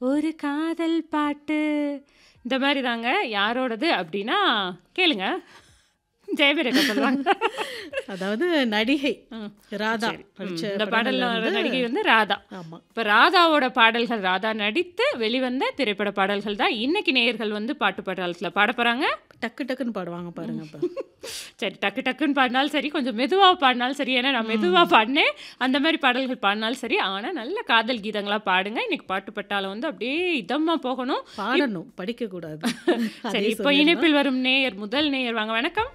ஒரு காதல் பாட்டு இந்த மாதிரி தாங்க யாரோடது அப்படின்னா கேளுங்க ஜெயபிரகா சொல்லுவாங்க அதாவது நடிகை ம். ராதா சரி. ம், படிச்ச இந்த படங்கள்ல பாடல்ல வர வந்து- நடிகை வந்து ராதா ஆமா இப்போ ராதாவோட பாடல்கள் ராதா நடித்து வெளிவந்த திரைப்பட பாடல்கள் தான் இன்னைக்கு நேயர்கள் வந்து பாட்டு பாடல்களில் பாட போகிறாங்க டக்கு டக்குன்னு பாடுவாங்க பாருங்க அப்ப சரி டக்கு டக்குன்னு பாடினாலும் சரி கொஞ்சம் மெதுவாக பாடினாலும் சரி ஏன்னா நான் மெதுவாக பாடினேன் அந்த மாதிரி பாடல்கள் பாடினாலும் சரி ஆனால் நல்ல காதல் கீதங்களாக பாடுங்க இன்னைக்கு பாட்டு பட்டாலும் வந்து அப்படியே இதமாக போகணும் பாடணும் படிக்க கூடாது சரி அதே இப்போ சொல்லிடலாம். இணைப்பில் வரும் நேயர் முதல் நேயர் வாங்க வணக்கம்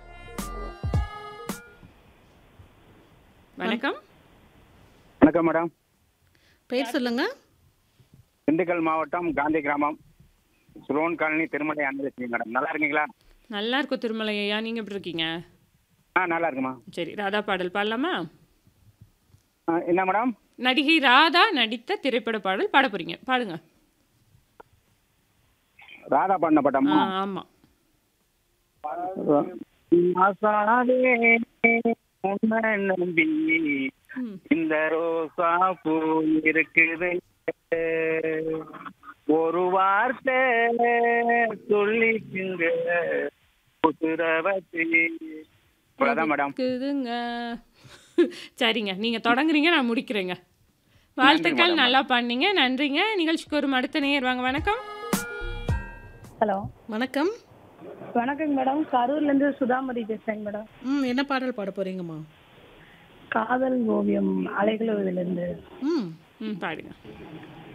வணக்கம் வணக்கம் மேடம் பெயர் சொல்லுங்க திண்டுக்கல் மாவட்டம் காந்தி கிராமம் சுலோன் காலனி திருமலை அன்பலட்சுமி மேடம் நல்லா இருக்கீங்களா நல்லா இருக்கும் திருமலை ஐயா நீங்கள் எப்படி இருக்கீங்க ஆ நல்லா இருக்குமா சரி ராதா பாடல் பாடலாமா ஆ, என்ன மேடம் நடிகை ராதா நடித்த திரைப்பட பாடல் பாட போறீங்க பாடுங்க ராதா பாடின ஆ, பட்டம்மா ஆமா ஆசாதே உன்னை நம்பி ம். இந்த ரோசா பூ இருக்குது ஒரு வார்த்தை சொல்லிக்குங்க புசுரவத்தி இவ்வளவுதான் மேடம் இருக்குதுங்க சரிங்க நீங்க தொடங்குறீங்க நான் முடிக்கிறேங்க வாழ்த்துக்கள் மேடம். நல்லா பண்ணீங்க நன்றிங்க நிகழ்ச்சிக்கு ஒரு அடுத்த நேயர் வாங்க வணக்கம் ஹலோ வணக்கம் வணக்கங்க மேடம் கரூர்லேருந்து சுதாமதி பேசுகிறேங்க மேடம் ம் என்ன பாடல் பாட போறீங்கம்மா காதல் ஓவியம் அலைகளுவிலிருந்து ம் ம் பாடுங்க